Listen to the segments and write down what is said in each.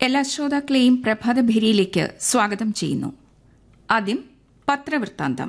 എല്ലാ ശ്രോതാക്കളെയും പ്രഭാതഭേരിയിലേക്ക് സ്വാഗതം ചെയ്യുന്നു ആദ്യം പത്രവൃത്താന്തം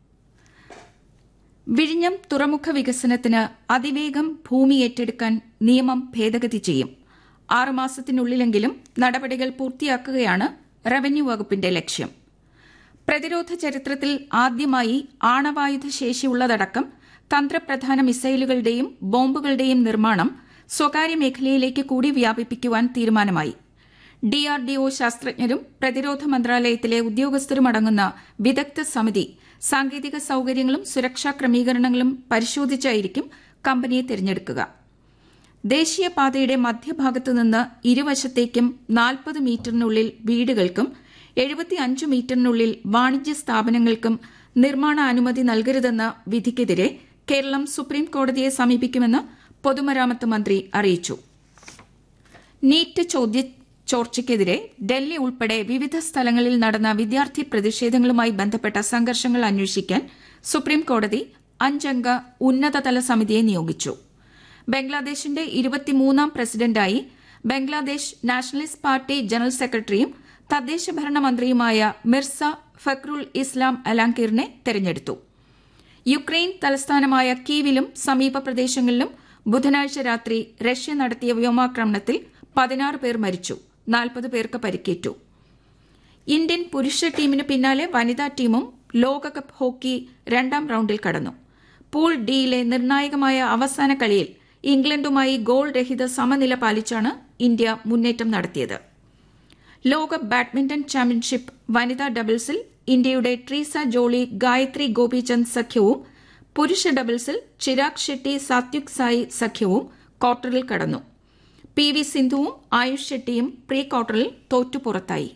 വിഴിഞ്ഞം തുറമുഖ വികസനത്തിന് അതിവേഗം ഭൂമി ഏറ്റെടുക്കാൻ നിയമം ഭേദഗതി ചെയ്യും ആറുമാസത്തിനുള്ളിലെങ്കിലും നടപടികൾ പൂർത്തിയാക്കുകയാണ് റവന്യൂ വകുപ്പിന്റെ ലക്ഷ്യം പ്രതിരോധ ചരിത്രത്തിൽ ആദ്യമായി ആണവായുധ ശേഷിയുള്ളതടക്കം തന്ത്രപ്രധാന മിസൈലുകളുടെയും ബോംബുകളുടെയും നിർമ്മാണം സ്വകാര്യ മേഖലയിലേക്ക് കൂടി വ്യാപിപ്പിക്കുവാൻ തീരുമാനമായി ഡിആർഡിഒ ശാസ്ത്രജ്ഞരും പ്രതിരോധ മന്ത്രാലയത്തിലെ ഉദ്യോഗസ്ഥരും അടങ്ങുന്ന വിദഗ്ധ സമിതി സാങ്കേതിക സൌകര്യങ്ങളും സുരക്ഷാ ക്രമീകരണങ്ങളും പരിശോധിച്ചായിരിക്കും കമ്പനിയെ തിരഞ്ഞെടുക്കുക ദേശീയപാതയുടെ മധ്യഭാഗത്തു നിന്ന് ഇരുവശത്തേക്കും നാൽപ്പത് മീറ്ററിനുള്ളിൽ വീടുകൾക്കും എഴുപത്തിയഞ്ച് മീറ്ററിനുള്ളിൽ വാണിജ്യ സ്ഥാപനങ്ങൾക്കും നിർമ്മാണ അനുമതി നൽകരുതെന്ന വിധിക്കെതിരെ കേരളം സുപ്രീം കോടതിയെ സമീപിക്കുമെന്ന് പൊതുമരാമത്ത് മന്ത്രി അറിയിച്ചു നീറ്റ് ചോദ്യ ചോർച്ചയ്ക്കെതിരെ ഡൽഹി ഉൾപ്പെടെ വിവിധ സ്ഥലങ്ങളിൽ നടന്ന വിദ്യാർത്ഥി പ്രതിഷേധങ്ങളുമായി ബന്ധപ്പെട്ട സംഘർഷങ്ങൾ അന്വേഷിക്കാൻ സുപ്രീം കോടതി അഞ്ചംഗ ഉന്നതതല സമിതിയെ നിയോഗിച്ചു ബംഗ്ലാദേശിന്റെ ഇരുപത്തിമൂന്നാം പ്രസിഡന്റായി ബംഗ്ലാദേശ് നാഷണലിസ്റ്റ് പാർട്ടി ജനറൽ സെക്രട്ടറിയും തദ്ദേശഭരണ മന്ത്രിയുമായ മിർസ ഫക്രുൽ ഇസ്ലാം അലാങ്കീറിനെ തെരഞ്ഞെടുത്തു യുക്രൈൻ തലസ്ഥാനമായ കീവിലും സമീപ പ്രദേശങ്ങളിലും ബുധനാഴ്ച രാത്രി റഷ്യ നടത്തിയ വ്യോമാക്രമണത്തിൽ പതിനാറ് പേർ മരിച്ചു നാൽപ്പത് പേർക്ക് പരിക്കേറ്റു ഇന്ത്യൻ പുരുഷ ടീമിന് പിന്നാലെ വനിതാ ടീമും ലോകകപ്പ് ഹോക്കി രണ്ടാം റൌണ്ടിൽ കടന്നു പൂൾ ഡിയിലെ നിർണായകമായ അവസാന കളിയിൽ ഇംഗ്ലണ്ടുമായി ഗോൾ രഹിത സമനില പാലിച്ചാണ് ഇന്ത്യ മുന്നേറ്റം നടത്തിയത് ലോക ബാഡ്മിന്റൺ ചാമ്പ്യൻഷിപ്പ് വനിതാ ഡബിൾസിൽ ഇന്ത്യയുടെ ട്രീസ ജോളി ഗായത്രി ഗോപിചന്ദ് സഖ്യവും പുരുഷ ഡബിൾസിൽ ചിരാഗ് ഷെട്ടി സാത്വിക് സായി സഖ്യവും ക്വാർട്ടറിൽ കടന്നു പി വി സിന്ധുവും ആയുഷ് ഷെട്ടിയും പ്രീ ക്വാർട്ടറിൽ തോറ്റു പുറത്തായി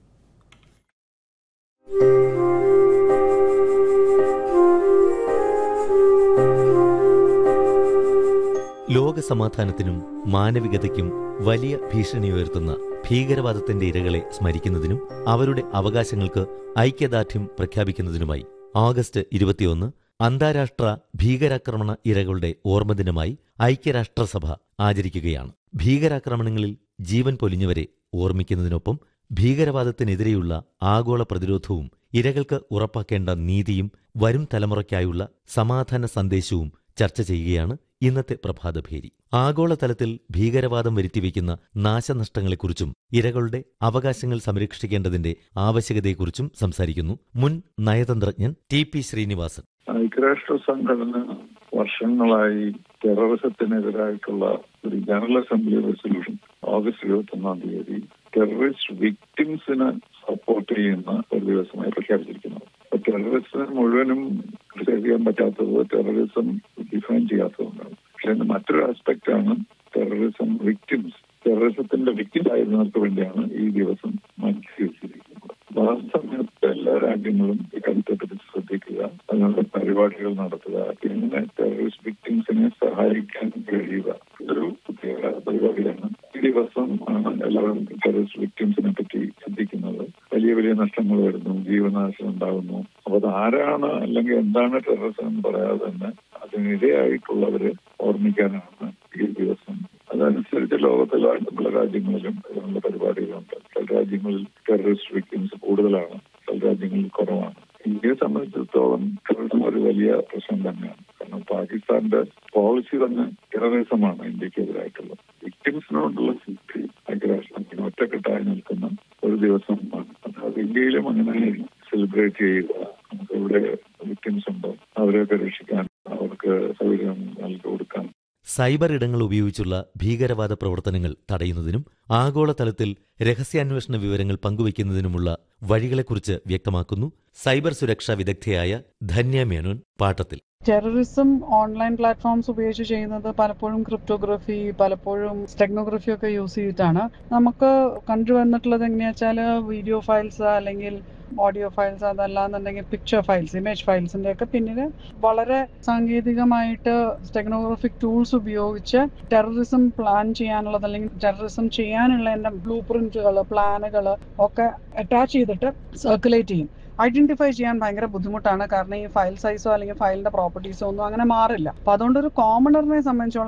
ലോകസമാധാനത്തിനും മാനവികതയ്ക്കും വലിയ ഭീഷണി ഉയർത്തുന്ന ഭീകരവാദത്തിന്റെ ഇരകളെ സ്മരിക്കുന്നതിനും അവരുടെ അവകാശങ്ങൾക്ക് ഐക്യദാർഢ്യം പ്രഖ്യാപിക്കുന്നതിനുമായി ആഗസ്റ്റ് ഇരുപത്തിയൊന്ന് അന്താരാഷ്ട്ര ഭീകരാക്രമണ ഇരകളുടെ ഓർമ്മദിനമായി ഐക്യരാഷ്ട്രസഭ ആചരിക്കുകയാണ് ഭീകരാക്രമണങ്ങളിൽ ജീവൻ പൊലിഞ്ഞവരെ ഓർമ്മിക്കുന്നതിനൊപ്പം ഭീകരവാദത്തിനെതിരെയുള്ള ആഗോള പ്രതിരോധവും ഇരകൾക്ക് ഉറപ്പാക്കേണ്ട നീതിയും വരും തലമുറയ്ക്കായുള്ള സമാധാന സന്ദേശവും ചർച്ച ചെയ്യുകയാണ് ഇന്നത്തെ പ്രഭാതഭേരി ആഗോളതലത്തിൽ ഭീകരവാദം വരുത്തിവെക്കുന്ന നാശനഷ്ടങ്ങളെക്കുറിച്ചും ഇരകളുടെ അവകാശങ്ങൾ സംരക്ഷിക്കേണ്ടതിന്റെ ആവശ്യകതയെക്കുറിച്ചും സംസാരിക്കുന്നു മുൻ നയതന്ത്രജ്ഞൻ ടി പി ശ്രീനിവാസൻ ഐക്യരാഷ്ട്ര സംഘടന വർഷങ്ങളായി ടെററിസത്തിനെതിരായിട്ടുള്ള ഒരു ജനറൽ അസംബ്ലി റെസൊല്യൂഷൻ ഓഗസ്റ്റ് ഇരുപത്തി ഒന്നാം തീയതി ടെററിസ്റ്റ് വിക്ടിംസിന് സപ്പോർട്ട് ചെയ്യുന്ന ഒരു ദിവസമായി പ്രഖ്യാപിച്ചിരിക്കുന്നത് അപ്പൊ ടെററിസത്തിന് മുഴുവനും ക്രിട്ടിസൈസ് ചെയ്യാൻ പറ്റാത്തത് ടെററിസം ഡിഫൈൻ ചെയ്യാത്തതുകൊണ്ടാണ് പക്ഷെ മറ്റൊരു ആസ്പെക്ട് ആണ് ടെററിസം വിക്ടിംസ് ടെററിസത്തിന്റെ വിക്ടിംസ് ആയിരുന്നവർക്ക് വേണ്ടിയാണ് ഈ ദിവസം മാറ്റി വെച്ചിരിക്കുന്നത് ആ സമയത്ത് എല്ലാ രാജ്യങ്ങളും ഈ കാര്യത്തെപ്പറ്റി ശ്രദ്ധിക്കുക അതിനുള്ള പരിപാടികൾ നടത്തുക പിന്നെ ടെററിസ്റ്റ് വിക്ടിംസിനെ സഹായിക്കാൻ കഴിയുക ഇതൊരു പ്രത്യേക പരിപാടിയാണ് ഈ ദിവസം ആണ് എല്ലാവരും ടെററിസ്റ്റ് വിക്ടിംസിനെ പറ്റി ചിന്തിക്കുന്നത് വലിയ വലിയ നഷ്ടങ്ങൾ വരുന്നു ജീവനാശം ഉണ്ടാകുന്നു അപ്പൊ അത് ആരാണ് അല്ലെങ്കിൽ എന്താണ് ടെററിസം എന്ന് പറയാതെ തന്നെ അതിനിരയായിട്ടുള്ളവരെ ഓർമ്മിക്കാനാണ് ഈ ദിവസം അതനുസരിച്ച് ലോകത്തിലായിട്ട് പല രാജ്യങ്ങളിലും ഇതിനുള്ള പരിപാടികളുണ്ട് ചില രാജ്യങ്ങളിൽ ടെററിസ്റ്റ് വിക്ടിംസ് കൂടുതലാണ് ചില രാജ്യങ്ങളിൽ കുറവാണ് ഇന്ത്യയെ സംബന്ധിച്ചിടത്തോളം ടെററിസം ഒരു വലിയ പ്രശ്നം തന്നെയാണ് കാരണം പാകിസ്ഥാന്റെ പോളിസി തന്നെ ടെററിസമാണ് ഇന്ത്യക്കെതിരായിട്ടുള്ളത് വിക്ടിംസിനോടുള്ള സിദ്ധി ഐക്യരാഷ്ട്രത്തിന് ഒറ്റക്കെട്ടായി നിൽക്കുന്ന ഒരു ദിവസമാണ് അത് ഇന്ത്യയിലും അങ്ങനെ സെലിബ്രേറ്റ് ചെയ്യുക നമുക്ക് ഇവിടെ വിക്ടിംസ് ഉണ്ടോ അവരെയൊക്കെ രക്ഷിക്കാൻ അവർക്ക് സൗകര്യം നൽകി കൊടുക്കാൻ സൈബർ ഇടങ്ങൾ ഉപയോഗിച്ചുള്ള ഭീകരവാദ പ്രവർത്തനങ്ങൾ തടയുന്നതിനും ആഗോളതലത്തിൽ രഹസ്യാന്വേഷണ വിവരങ്ങൾ പങ്കുവയ്ക്കുന്നതിനുമുള്ള വഴികളെക്കുറിച്ച് വ്യക്തമാക്കുന്നു സൈബർ സുരക്ഷാ വിദഗ്ധയായ ധന്യ മേനോൻ പാട്ടത്തിൽ ടെററിസം ഓൺലൈൻ പ്ലാറ്റ്ഫോംസ് ഉപയോഗിച്ച് ചെയ്യുന്നത് പലപ്പോഴും ക്രിപ്റ്റോഗ്രഫി പലപ്പോഴും ടെക്നോഗ്രഫി ഒക്കെ യൂസ് ചെയ്തിട്ടാണ് നമുക്ക് കണ്ടുവന്നിട്ടുള്ളത് എങ്ങനെയാ വെച്ചാൽ വീഡിയോ ഫയൽസ് അല്ലെങ്കിൽ ഓഡിയോ ഫയൽസ് അതല്ലാന്നുണ്ടെങ്കിൽ പിക്ചർ ഫയൽസ് ഇമേജ് ഫയൽസിന്റെ ഒക്കെ പിന്നിൽ വളരെ സാങ്കേതികമായിട്ട് ടെക്നോഗ്രഫിക് ടൂൾസ് ഉപയോഗിച്ച് ടെററിസം പ്ലാൻ ചെയ്യാനുള്ളത് അല്ലെങ്കിൽ ടെററിസം ചെയ്യാനുള്ള എൻ്റെ ബ്ലൂ പ്രിന്റുകൾ പ്ലാനുകൾ ഒക്കെ അറ്റാച്ച് ചെയ്തിട്ട് സർക്കുലേറ്റ് ചെയ്യും ഐഡന്റിഫൈ ചെയ്യാൻ ഭയങ്കര ബുദ്ധിമുട്ടാണ് കാരണം ഈ ഫയൽ സൈസോ അല്ലെങ്കിൽ ഫയലിന്റെ പ്രോപ്പർട്ടീസോ ഒന്നും അങ്ങനെ മാറില്ല അപ്പൊ അതുകൊണ്ട് ഒരു കോമണറിനെ സംബന്ധിച്ചോളം